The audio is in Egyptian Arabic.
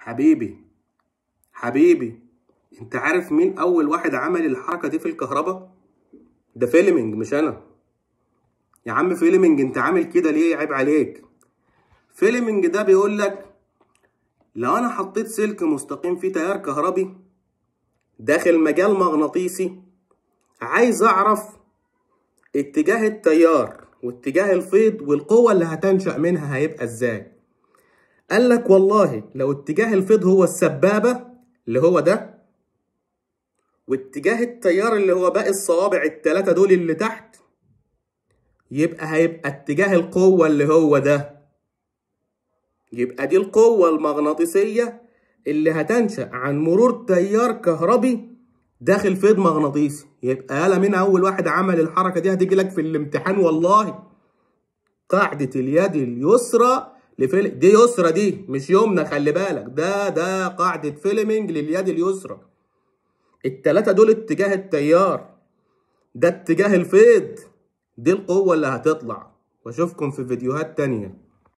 حبيبي حبيبي انت عارف مين اول واحد عمل الحركه دي في الكهرباء ده فيلمينج مش انا يا عم فيلمينج انت عامل كده ليه عيب عليك فيلمينج ده بيقول لك لو انا حطيت سلك مستقيم فيه تيار كهربي داخل مجال مغناطيسي عايز اعرف اتجاه التيار واتجاه الفيض والقوة اللي هتنشأ منها هيبقى ازاي قال لك والله لو اتجاه الفيض هو السبابة اللي هو ده واتجاه التيار اللي هو باقي الصوابع التلاتة دول اللي تحت يبقى هيبقى اتجاه القوة اللي هو ده يبقى دي القوة المغناطيسية اللي هتنشأ عن مرور تيار كهربي داخل فيض مغناطيسي يبقى يالا مين أول واحد عمل الحركة دي هتيجي لك في الامتحان والله قاعدة اليد اليسرى لفيل دي يسرى دي مش يمنى خلي بالك ده ده قاعدة فيلمينج لليد اليسرى التلاتة دول اتجاه التيار ده اتجاه الفيض دي القوة اللي هتطلع واشوفكم في فيديوهات تانية